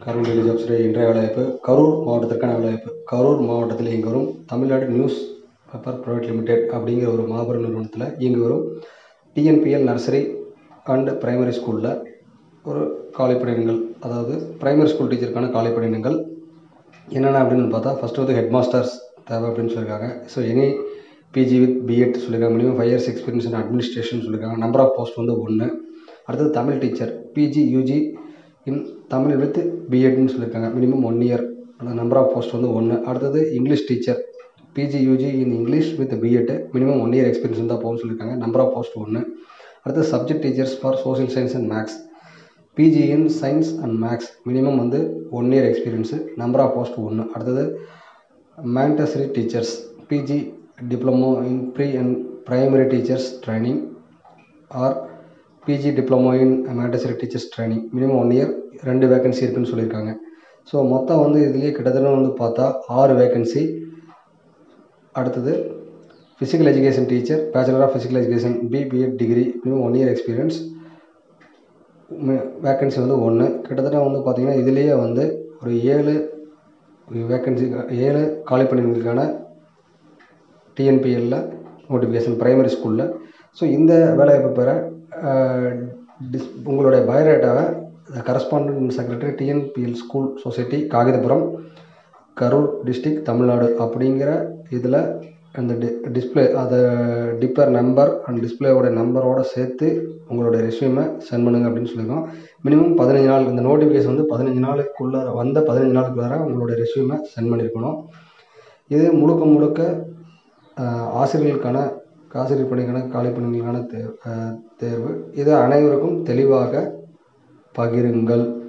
Karur daily Jobs day இன்றைய வேலைவாய்ப்பு கரூர் மாவட்டத்திற்கான வேலைவாய்ப்பு கரூர் மாவட்டத்தில் இயங்கி வரும் Tamil Nadu newspaper private limited அப்படிங்கிற ஒரு மாபெரும் நிறுவனத்தில் இயங்கி வரும் டிஎன்பிஎல் நர்சரி அண்ட் பிரைமரி ஸ்கூலில் ஒரு காலி பணியிடங்கள் அதாவது பிரைமரி ஸ்கூல் டீச்சருக்கான காலி பணியிடங்கள் என்னென்ன அப்படின்னு பார்த்தா ஃபஸ்ட்டு வந்து ஹெட் மாஸ்டர்ஸ் தேவை அப்படின்னு சொல்லியிருக்காங்க so any PG with BEd சொல்லியிருக்காங்க minimum five years experience in administration சொல்லியிருக்காங்க நம்பர் ஆஃப் போஸ்ட் வந்து ஒன்று அடுத்தது Tamil teacher PG UG in Tamil with பிஎட்னு சொல்லியிருக்காங்க மினிமம் ஒன் இயர் அந்த நம்பர் ஆஃப் போஸ்ட் வந்து ஒன்று அடுத்தது English teacher PG UG in English with BEd minimum one year experience இருந்தால் போகும்னு சொல்லியிருக்காங்க நம்பர் ஆஃப் போஸ்ட் ஒன்று அடுத்தது subject teachers for social science and maths PG in science and maths minimum வந்து one year experience number of post ஒன்று அடுத்தது Montessori teachers PG diploma in pre and primary teachers training or PG diploma in Montessori teachers training minimum one year ரெண்டு vacancy இருக்குன்னு சொல்லியிருக்காங்க so மொத்தம் வந்து இதுலேயே கிட்டத்தட்ட வந்து பார்த்தா ஆறு வேகன்சி அடுத்தது physical education teacher bachelor of physical education BPEd degree minimum one year experience vacancy வந்து ஒன்று கிட்டத்தட்ட வந்து பார்த்திங்கன்னா இதுலேயே வந்து ஒரு ஏழு வேக்கன்சி ஏழு காலி பணிகளுக்கான டிஎன்பிஎல்ல நோட்டிஃபிகேஷன் ப்ரைமரி ஸ்கூலில் ஸோ இந்த வேலைவாய்ப்பு பெற டிஸ் உங்களுடைய பயோடேட்டாவை correspondent secretary TNPL school society Kagithapuram Karur district Tamil Nadu அப்படிங்கிற இதில் அந்த டி டிஸ்பிளே அதை டிப்பர் நம்பர் அண்ட் டிஸ்பிளேவோட நம்பரோட சேர்த்து உங்களோட ரெஸ்யூமை சென்ட் பண்ணுங்க அப்படின்னு சொல்லியிருக்கோம் மினிமம் பதினஞ்சு நாள் இந்த நோட்டிஃபிகேஷன் வந்து பதினஞ்சு நாளுக்குள்ளார வந்த பதினஞ்சு நாளுக்குள்ளார உங்களோட ரெஸ்யூமை சென்ட் பண்ணியிருக்கணும் இது முழுக்க முழுக்க ஆசிரியர்களுக்கான ஆசிரியர் பணிக்கான காலி பணிகளுக்கான தே தேர்வு இது அனைவருக்கும் தெளிவாக பகிருங்கள்